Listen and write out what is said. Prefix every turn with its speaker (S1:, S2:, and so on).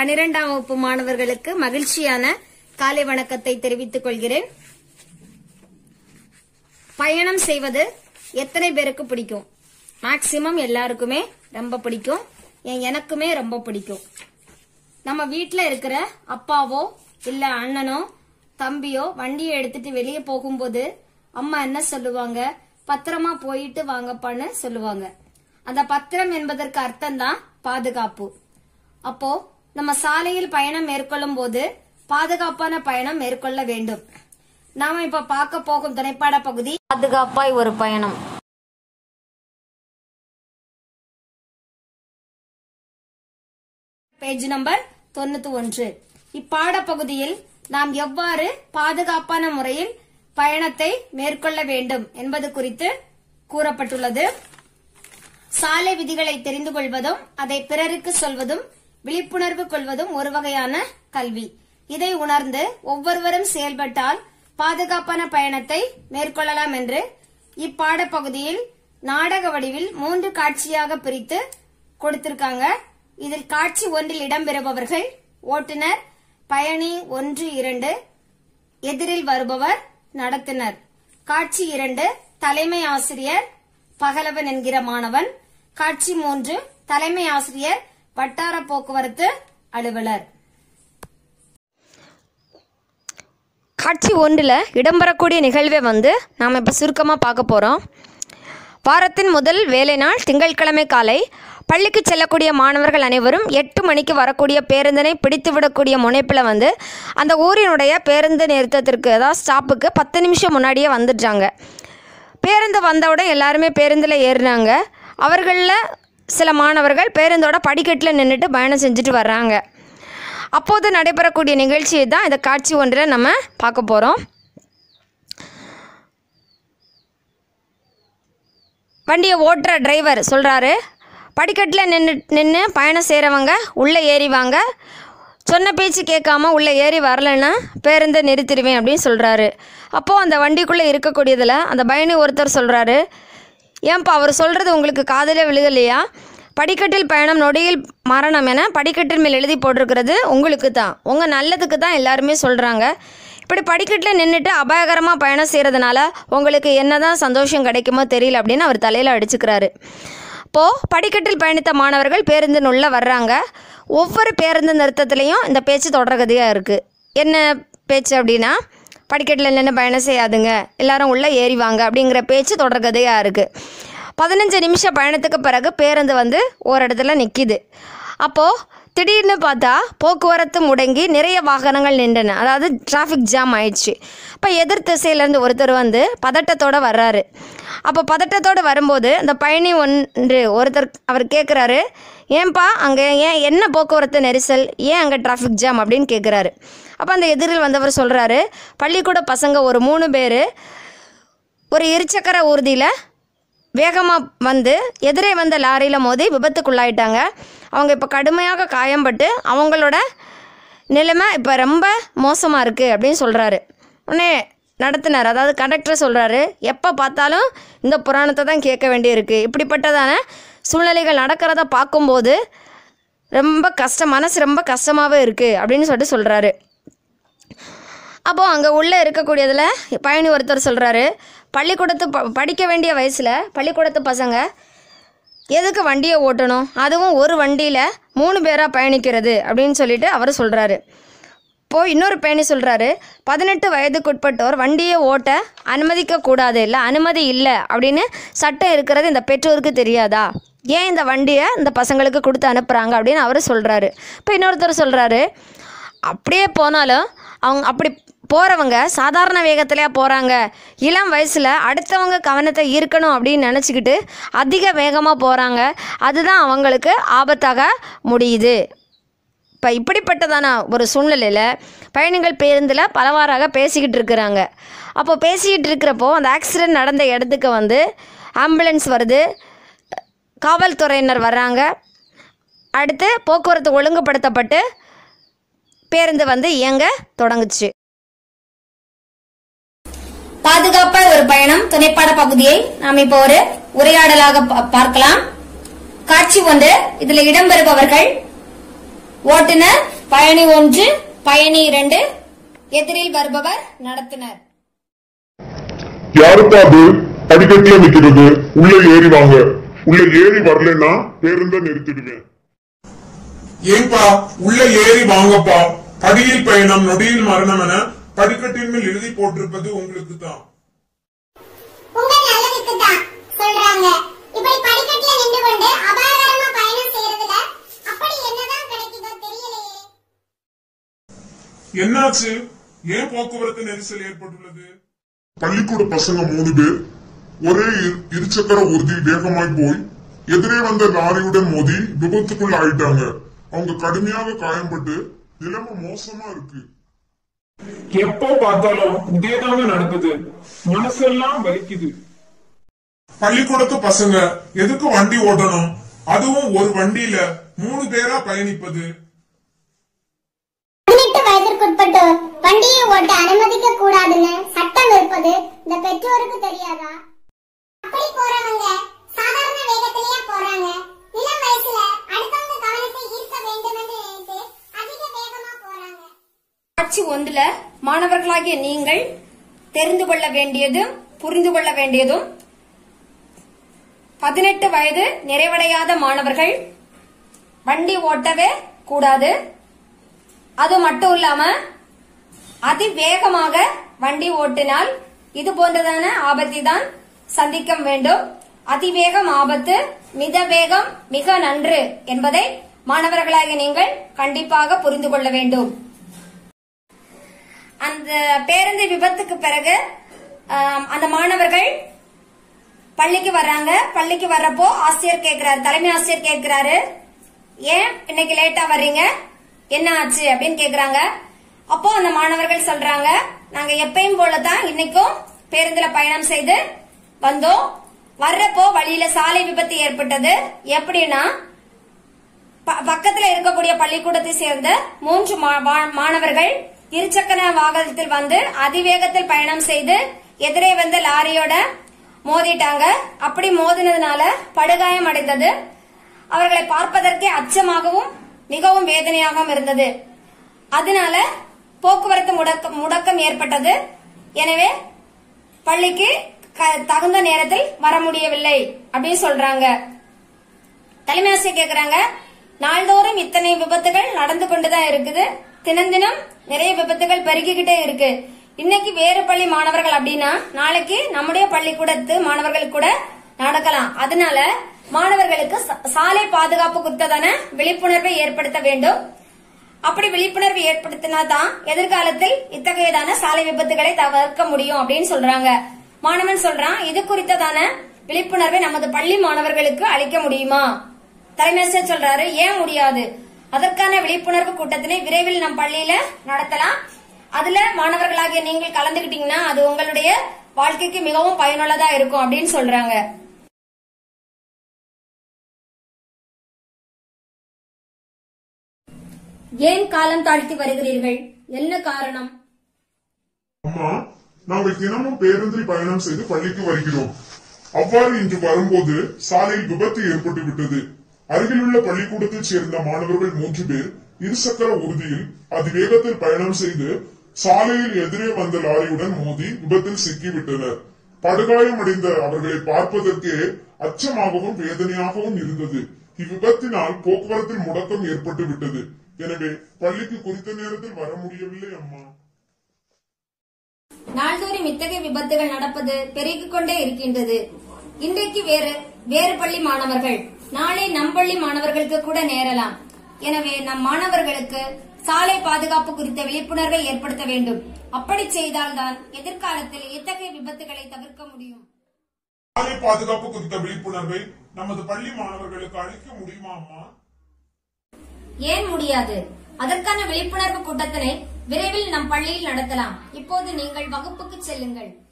S1: பனிரெண்டாம் வகுப்பு மாணவர்களுக்கு மகிழ்ச்சியான காலை வணக்கத்தை தெரிவித்துக் கொள்கிறேன் பயணம் செய்வது எத்தனை பேருக்கு பிடிக்கும் மேக்சிமம் எல்லாருக்குமே ரொம்ப பிடிக்கும் என் எனக்குமே ரொம்ப பிடிக்கும் நம்ம வீட்ல இருக்கிற அப்பாவோ இல்ல அண்ணனோ தம்பியோ வண்டியை எடுத்துட்டு வெளியே போகும்போது அம்மா என்ன சொல்லுவாங்க பத்திரமா போயிட்டு வாங்கப்பான்னு சொல்லுவாங்க அந்த பத்திரம் என்பதற்கு அர்த்தம் தான் பாதுகாப்பு அப்போ நம்ம சாலையில் பயணம் மேற்கொள்ளும் போது பாதுகாப்பான பயணம் மேற்கொள்ள வேண்டும் நாம இப்ப பார்க்க போகும் துணைப்பாட பகுதி பாதுகாப்பாய் ஒரு பயணம் பேஜ் நம்பர் தொண்ணூத்தி ஒன்று இப்பாட பகுதியில் நாம் எவ்வாறு பாதுகாப்பான முறையில் பயணத்தை மேற்கொள்ள வேண்டும் என்பது குறித்து கூறப்பட்டுள்ளது சாலை விதிகளை தெரிந்து கொள்வதும் அதை பிறருக்கு சொல்வதும் விழிப்புணர்வு கொள்வதும் ஒரு வகையான கல்வி இதை உணர்ந்து ஒவ்வொருவரும் செயல்பட்டால் பாதுகாப்பான பயணத்தை மேற்கொள்ளலாம் என்று இப்பாட பகுதியில் நாடக வடிவில் மூன்று காட்சியாக பிரித்து கொடுத்திருக்காங்க இதில் காட்சி ஒன்றில் இடம்பெறுபவர்கள் ஓட்டுநர் பயணி ஒன்று இரண்டு எதிரில் வருபவர் நடத்துனர் காட்சி இரண்டு தலைமை ஆசிரியர் பகலவன் என்கிற மாணவன் காட்சி மூன்று தலைமை ஆசிரியர் வட்டார போக்குவரத்து அலுவலர்
S2: காட்சி ஒன்றில் இடம்பெறக்கூடிய நிகழ்வை வந்து நாம் இப்போ சுருக்கமாக பார்க்க போகிறோம் வாரத்தின் முதல் வேலை நாள் திங்கட்கிழமை காலை பள்ளிக்கு செல்லக்கூடிய மாணவர்கள் அனைவரும் எட்டு மணிக்கு வரக்கூடிய பேருந்தினை பிடித்து விடக்கூடிய முனைப்பில் வந்து அந்த ஊரினுடைய பேருந்து நிறுத்தத்திற்கு அதாவது ஸ்டாப்புக்கு பத்து நிமிஷம் முன்னாடியே வந்துட்டாங்க பேருந்து வந்தவுடன் எல்லாருமே பேருந்தில் ஏறினாங்க அவர்களில் சில மாணவர்கள் பேருந்தோட படிக்கட்டில் நின்றுட்டு பயணம் செஞ்சுட்டு வர்றாங்க அப்போது நடைபெறக்கூடிய நிகழ்ச்சியை தான் இந்த காட்சி ஒன்றில் நம்ம பார்க்க போகிறோம் வண்டியை ஓட்டுற டிரைவர் சொல்கிறாரு படிக்கட்டில் நின்று நின்று பயணம் செய்கிறவங்க உள்ளே ஏறி வாங்க சொன்ன பேச்சு கேட்காம உள்ளே ஏறி வரலைன்னா பேருந்தை நிறுத்திடுவேன் அப்படின்னு சொல்கிறாரு அப்போது அந்த வண்டிக்குள்ளே இருக்கக்கூடியதில் அந்த பயணி ஒருத்தர் சொல்கிறாரு ஏன்பா அவர் சொல்கிறது உங்களுக்கு காதலே விழுகலையா படிக்கட்டில் பயணம் நொடியில் மரணம் என படிக்கட்டின் மேல் எழுதி போட்டிருக்கிறது உங்களுக்கு தான் உங்கள் நல்லதுக்கு தான் எல்லாருமே சொல்கிறாங்க இப்படி படிக்கட்டில் நின்றுட்டு அபாயகரமாக பயணம் செய்கிறதுனால உங்களுக்கு என்னதான் சந்தோஷம் கிடைக்குமோ தெரியல அப்படின்னு அவர் தலையில் அடிச்சுக்கிறாரு இப்போது படிக்கட்டில் பயணித்த மாணவர்கள் பேருந்தின் உள்ளே வர்றாங்க ஒவ்வொரு பேருந்து நிறுத்தத்துலேயும் இந்த பேச்சு தொடர்கதையாக இருக்குது என்ன பேச்சு அப்படின்னா படிக்கட்டில் நின்று பயணம் செய்யாதுங்க எல்லாரும் உள்ளே ஏறி வாங்க அப்படிங்கிற பேச்சு தொடர்கதையாக இருக்குது பதினஞ்சு நிமிஷம் பயணத்துக்கு பிறகு பேருந்து வந்து ஒரு இடத்துல நிற்கிது அப்போது திடீர்னு பார்த்தா போக்குவரத்து முடங்கி நிறைய வாகனங்கள் நின்றன அதாவது டிராஃபிக் ஜாம் ஆயிடுச்சு அப்போ எதிர் திசையிலேருந்து ஒருத்தர் வந்து பதட்டத்தோடு வர்றாரு அப்போ பதட்டத்தோடு வரும்போது அந்த பயணி ஒன்று ஒருத்தர் அவர் கேட்குறாரு ஏன்பா அங்கே ஏன் என்ன போக்குவரத்து நெரிசல் ஏன் அங்கே டிராஃபிக் ஜாம் அப்படின்னு கேட்குறாரு அப்போ அந்த எதிரில் வந்தவர் சொல்கிறாரு பள்ளிக்கூட பசங்க ஒரு மூணு பேர் ஒரு இருசக்கர ஊர்தியில் வேகமாக வந்து எதிரே வந்த லாரியில் மோதி விபத்துக்குள்ளாயிட்டாங்க அவங்க இப்போ கடுமையாக காயம்பட்டு அவங்களோட நிலைமை இப்போ ரொம்ப மோசமாக இருக்குது அப்படின்னு சொல்கிறாரு உடனே நடத்துனார் அதாவது கண்டக்டர் சொல்கிறாரு எப்போ பார்த்தாலும் இந்த புராணத்தை தான் கேட்க வேண்டியிருக்கு இப்படிப்பட்டதான சூழ்நிலைகள் நடக்கிறத பார்க்கும்போது ரொம்ப கஷ்டம் மனசு ரொம்ப கஷ்டமாகவே இருக்குது அப்படின்னு சொல்லிட்டு சொல்கிறாரு அப்போது அங்கே உள்ளே இருக்கக்கூடியதில் பயணி ஒருத்தர் சொல்கிறாரு பள்ளிக்கூடத்து ப படிக்க வேண்டிய வயசில் பள்ளிக்கூடத்து பசங்க எதுக்கு வண்டியை ஓட்டணும் அதுவும் ஒரு வண்டியில் மூணு பேராக பயணிக்கிறது அப்படின்னு சொல்லிட்டு அவர் சொல்கிறாரு இப்போது இன்னொரு பயணி சொல்கிறாரு பதினெட்டு வயதுக்குட்பட்டோர் வண்டியை ஓட்ட அனுமதிக்கக்கூடாது இல்லை அனுமதி இல்லை அப்படின்னு சட்டம் இருக்கிறது இந்த பெற்றோருக்கு தெரியாதா ஏன் இந்த வண்டியை இந்த பசங்களுக்கு கொடுத்து அனுப்புகிறாங்க அப்படின்னு அவர் சொல்கிறாரு இப்போ இன்னொருத்தர் சொல்கிறாரு அப்படியே போனாலும் அவங்க அப்படி போகிறவங்க சாதாரண வேகத்திலையா போகிறாங்க இளம் வயசில் அடுத்தவங்க கவனத்தை ஈர்க்கணும் அப்படின்னு நினச்சிக்கிட்டு அதிக வேகமாக போகிறாங்க அதுதான் அவங்களுக்கு ஆபத்தாக முடியுது இப்போ இப்படிப்பட்டதான ஒரு சூழ்நிலையில் பயணிகள் பேருந்தில் பலவாறாக பேசிக்கிட்டு இருக்கிறாங்க அப்போ பேசிக்கிட்டு இருக்கிறப்போ அந்த ஆக்சிடெண்ட் நடந்த இடத்துக்கு வந்து ஆம்புலன்ஸ் வருது காவல்துறையினர் வர்றாங்க அடுத்து போக்குவரத்து ஒழுங்குபடுத்தப்பட்டு பேருந்து வந்து இயங்க தொடங்குச்சு
S1: பாதுகாப்பா ஒரு பயணம் துணைப்பாட பகுதியை நாம் இப்போ ஒரு உரையாடலாக பா- பார்க்கலாம் காட்சி ஒன்று இதுல இடம்பெறுபவர்கள் ஓட்டுநர் பயணி ஒன்று பயணி இரண்டு எதிரில் வருபவர் நடத்துனர்
S3: யாருப்பா அது படிக்கட்டுல நிக்கிறது உள்ள ஏறி வாங்க உள்ள ஏறி வரலன்னா பேருந்த நிறுத்திடுவேன்
S4: ஏன்பா உள்ள ஏறி வாங்கப்பா படியில் பயணம் நொடியில் மரணம் என படிக்கட்டின் மேல் எழுதி போட்டிருப்பது உங்களுக்கு தான்
S5: உங்க நல்லதுக்கு தான் சொல்றாங்க இப்படி படிக்கட்டுல நின்று கொண்டு அபாயகரமா பயணம் செய்யறதுல அப்படி என்னதான் கிடைக்குதோ தெரியலையே
S4: என்னாச்சு ஏன் போக்குவரத்து நெரிசல் ஏற்பட்டுள்ளது
S3: பள்ளிக்கூட பசங்க மூணு பேர் ஒரே இரு- இருசக்கர ஊர்தி வேகமாய் போய் எதிரே வந்த லாரியுடன் மோதி விபத்துக்குள்ள ஆயிட்டாங்க அவங்க கடுமையாக காயம்பட்டு நிலைமை மோசமா இருக்கு
S4: எப்போ பார்த்தாலும் இதேதாங்க நடக்குது மனசெல்லாம் வலிக்குது பள்ளிக்கூடத்து பசங்க எதுக்கு வண்டி ஓட்டணும் அதுவும் ஒரு வண்டியில மூணு பேரா பயணிப்பது
S5: பதினெட்டு வயதிற்குட்பட்டோர் வண்டியை ஓட்ட அனுமதிக்க கூடாதுன்னு சட்டம் இருப்பது இந்த பெற்றோருக்கு தெரியாதா அப்படி போறவங்க சாதாரண வேகத்திலேயே போறாங்க இளம் வயசுல அடுத்தவங்க கவனத்தை ஈர்க்க வேண்டும் என்று நினைத்து அதிக வேகமா போறாங்க
S1: காட்சி ஒன்றுல மாணவர்களாகிய நீங்கள் தெரிந்து கொள்ள வேண்டியதும் புரிந்து கொள்ள வேண்டியதும் பதினெட்டு வயது நிறைவடையாத மாணவர்கள் வண்டி ஓட்டவே கூடாது அது மட்டும் இல்லாம அதிவேகமாக வண்டி ஓட்டினால் இது போன்றதான ஆபத்தை தான் சந்திக்க வேண்டும் அதிவேகம் ஆபத்து மித வேகம் மிக நன்று என்பதை மாணவர்களாகிய நீங்கள் கண்டிப்பாக புரிந்து கொள்ள வேண்டும் அந்த பேருந்து விபத்துக்கு பிறகு ஆம், அந்த மாணவர்கள் பள்ளிக்கு வர்றாங்க பள்ளிக்கு வர்றப்போ ஆசிரியர் கேக்குறாரு தலைமை ஆசிரியர் கேக்குறாரு ஏன் இன்னைக்கு லேட்டா வர்றீங்க என்ன ஆச்சு அப்படின்னு கேக்குறாங்க அப்போ அந்த மாணவர்கள் சொல்றாங்க நாங்க எப்பயும் போலதான் இன்னைக்கும் பேருந்துல பயணம் செய்து வந்தோம் வர்றப்போ வழியில சாலை விபத்து ஏற்பட்டது எப்படின்னா ப- பக்கத்துல இருக்கக்கூடிய பள்ளிக்கூடத்தை சேர்ந்த மூன்று மா- மா- மாணவர்கள் இருசக்கர வாகனத்தில் வந்து அதிவேகத்தில் பயணம் செய்து எதிரே வந்த லாரியோட மோதிட்டாங்க அப்படி மோதினதுனால படுகாயம் அடைந்தது அவர்களை பார்ப்பதற்கே அச்சமாகவும் மிகவும் வேதனையாகவும் இருந்தது அதனால போக்குவரத்து முடக்கம் முடக்கம் ஏற்பட்டது எனவே பள்ளிக்கு க- தகுந்த நேரத்தில் வர முடியவில்லை அப்படின்னு சொல்றாங்க தலைமை ஆசிரியர் கேக்குறாங்க நாள்தோறும் இத்தனை விபத்துகள் நடந்து கொண்டுதான் இருக்குது தினம் தினம் நிறைய விபத்துகள் பெருகிக்கிட்டே இருக்கு இன்னைக்கு வேறு பள்ளி மாணவர்கள் அப்படின்னா நாளைக்கு நம்முடைய பள்ளிக்கூடத்து மாணவர்களுக்கு கூட நடக்கலாம் அதனால மாணவர்களுக்கு ச- சாலை பாதுகாப்பு குறித்ததான விழிப்புணர்வை ஏற்படுத்த வேண்டும் அப்படி விழிப்புணர்வு ஏற்படுத்தினாதான் எதிர்காலத்தில் இத்தகையதான சாலை விபத்துகளை தவிர்க்க முடியும் அப்படின்னு சொல்றாங்க மாணவன் சொல்றான் இது குறித்ததான விழிப்புணர்வை நமது பள்ளி மாணவர்களுக்கு அளிக்க முடியுமா தலைமையாசிரியர் சொல்றாரு ஏன் முடியாது அதற்கான விழிப்புணர்வு கூட்டத்தினை விரைவில் நம் பள்ளியில நடத்தலாம் அதுல மாணவர்களாகிய நீங்கள் கலந்துகிட்டீங்கன்னா அது உங்களுடைய வாழ்க்கைக்கு மிகவும் பயனுள்ளதா இருக்கும் அப்படின்னு சொல்றாங்க ஏன் காலம் தாழ்த்தி வருகிறீர்கள் என்ன காரணம்
S3: அம்மா நாங்கள் தினமும் பேருந்தில் பயணம் செய்து பள்ளிக்கு வருகிறோம் அவ்வாறு இன்று வரும்போது சாலையில் விபத்து ஏற்பட்டு விட்டது அருகிலுள்ள பள்ளிக்கூடத்தைச் சேர்ந்த மாணவர்கள் மூன்று பேர் இருசக்கர ஊர்தியில் அதிவேகத்தில் பயணம் செய்து சாலையில் எதிரே வந்த லாரியுடன் மோதி விபத்தில் சிக்கிவிட்டனர் படுகாயமடைந்த அவர்களை பார்ப்பதற்கே அச்சமாகவும் வேதனையாகவும் இருந்தது இவ்விபத்தினால் போக்குவரத்தில் முடக்கம் ஏற்பட்டு விட்டது எனவே பள்ளிக்கு குறித்த நேரத்தில் வர முடியவில்லை அம்மா
S1: நாள்தோறும் இத்தகைய விபத்துகள் நடப்பது பெருகிக் கொண்டே இருக்கின்றது இன்றைக்கு வேறு வேறு பள்ளி மாணவர்கள் நாளை நம் பள்ளி மாணவர்களுக்கு கூட நேரலாம் எனவே நம் மாணவர்களுக்கு சாலை பாதுகாப்பு குறித்த விழிப்புணர்வை ஏற்படுத்த வேண்டும் அப்படி செய்தால்தான் எதிர்காலத்தில் இத்தகைய விபத்துகளை தவிர்க்க முடியும்
S4: சாலை பாதுகாப்பு குறித்த விழிப்புணர்வை நமது பள்ளி மாணவர்களுக்கு அளிக்க முடியுமா அம்மா
S1: ஏன் முடியாது அதற்கான விழிப்புணர்வு கூட்டத்தினை விரைவில் நம் பள்ளியில் நடத்தலாம் இப்போது நீங்கள் வகுப்புக்கு செல்லுங்கள்